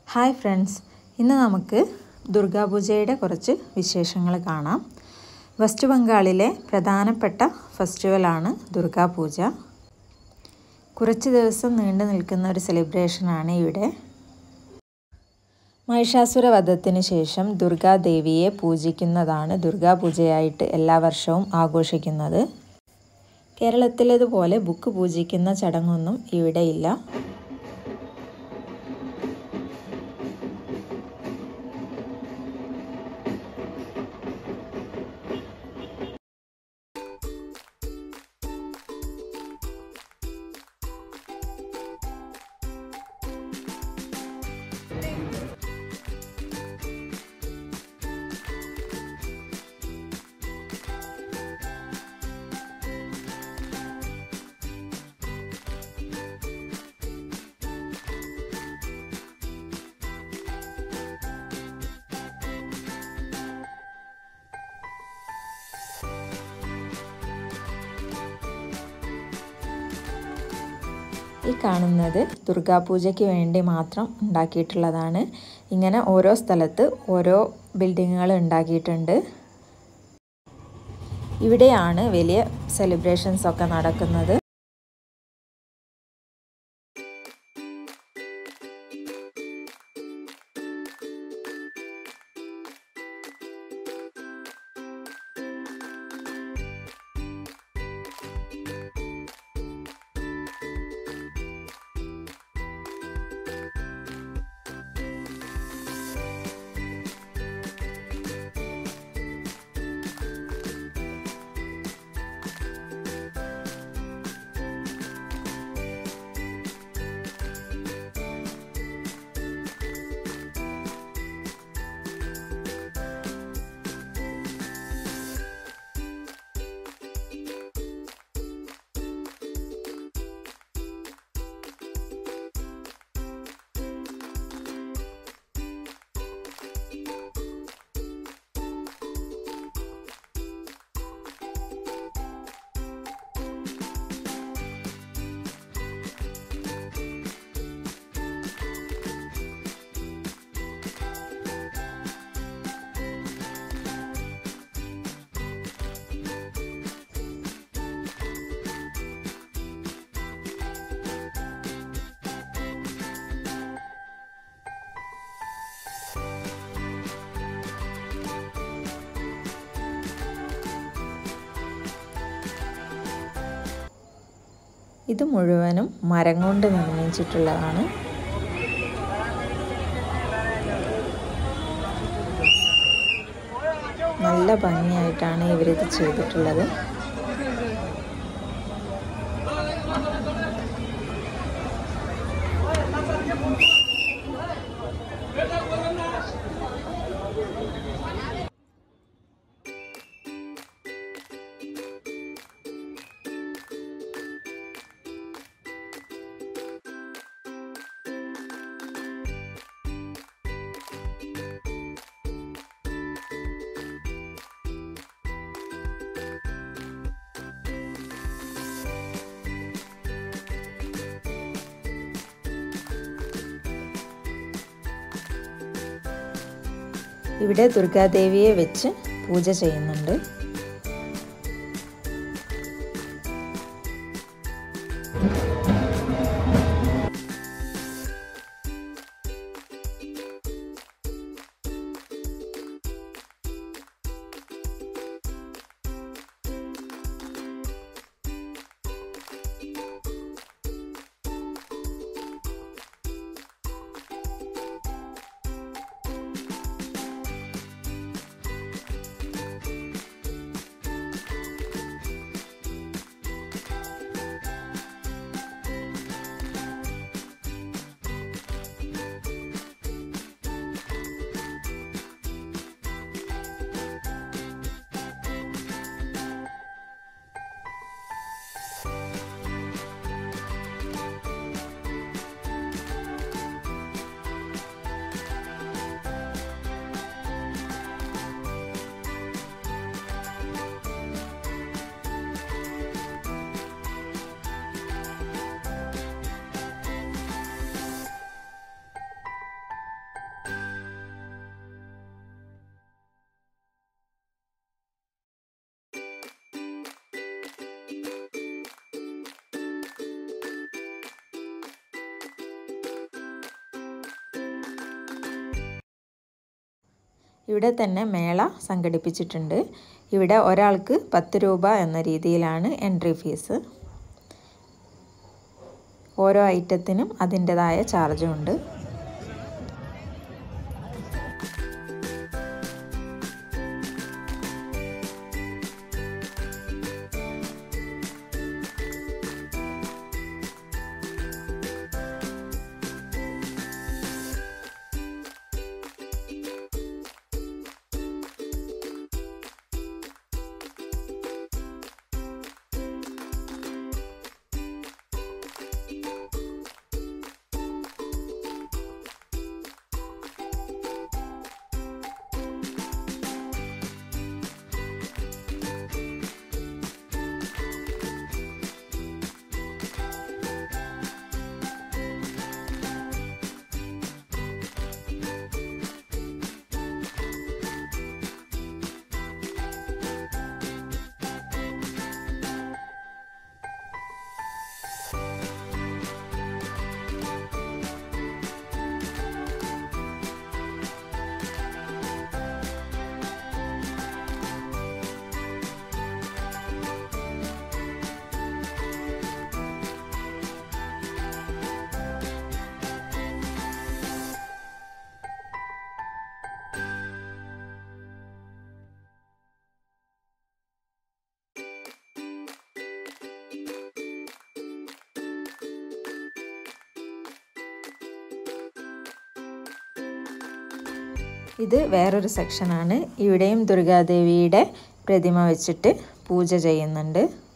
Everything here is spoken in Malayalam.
ഹായ് ഫ്രണ്ട്സ് ഇന്ന് നമുക്ക് ദുർഗാപൂജയുടെ കുറച്ച് വിശേഷങ്ങൾ കാണാം വെസ്റ്റ് ബംഗാളിലെ പ്രധാനപ്പെട്ട ഫെസ്റ്റിവലാണ് ദുർഗാപൂജ കുറച്ച് ദിവസം നീണ്ടു നിൽക്കുന്ന ഒരു സെലിബ്രേഷനാണ് ഇവിടെ മഹിഷാസുര വധത്തിന് ശേഷം ദുർഗാദേവിയെ പൂജിക്കുന്നതാണ് ദുർഗാപൂജയായിട്ട് എല്ലാ വർഷവും ആഘോഷിക്കുന്നത് കേരളത്തിലേതുപോലെ ബുക്ക് പൂജിക്കുന്ന ചടങ്ങൊന്നും ഇവിടെയില്ല ഈ കാണുന്നത് ദുർഗാപൂജയ്ക്ക് വേണ്ടി മാത്രം ഉണ്ടാക്കിയിട്ടുള്ളതാണ് ഇങ്ങനെ ഓരോ സ്ഥലത്ത് ഓരോ ബിൽഡിങ്ങുകൾ ഉണ്ടാക്കിയിട്ടുണ്ട് ഇവിടെയാണ് വലിയ സെലിബ്രേഷൻസ് ഒക്കെ നടക്കുന്നത് ഇത് മുഴുവനും മരം കൊണ്ട് നിർമ്മിച്ചിട്ടുള്ളതാണ് നല്ല ഭംഗിയായിട്ടാണ് ഇവരിത് ചെയ്തിട്ടുള്ളത് ഇവിടെ ദുർഗാദേവിയെ വെച്ച് പൂജ ചെയ്യുന്നുണ്ട് ഇവിടെ തന്നെ മേള സംഘടിപ്പിച്ചിട്ടുണ്ട് ഇവിടെ ഒരാൾക്ക് പത്ത് രൂപ എന്ന രീതിയിലാണ് എൻട്രി ഫീസ് ഓരോ ഐറ്റത്തിനും അതിൻ്റെതായ ചാർജും ഉണ്ട് ഇത് വേറൊരു സെക്ഷനാണ് ഇവിടെയും ദുർഗാദേവിയുടെ പ്രതിമ വെച്ചിട്ട് പൂജ ചെയ്യുന്നുണ്ട്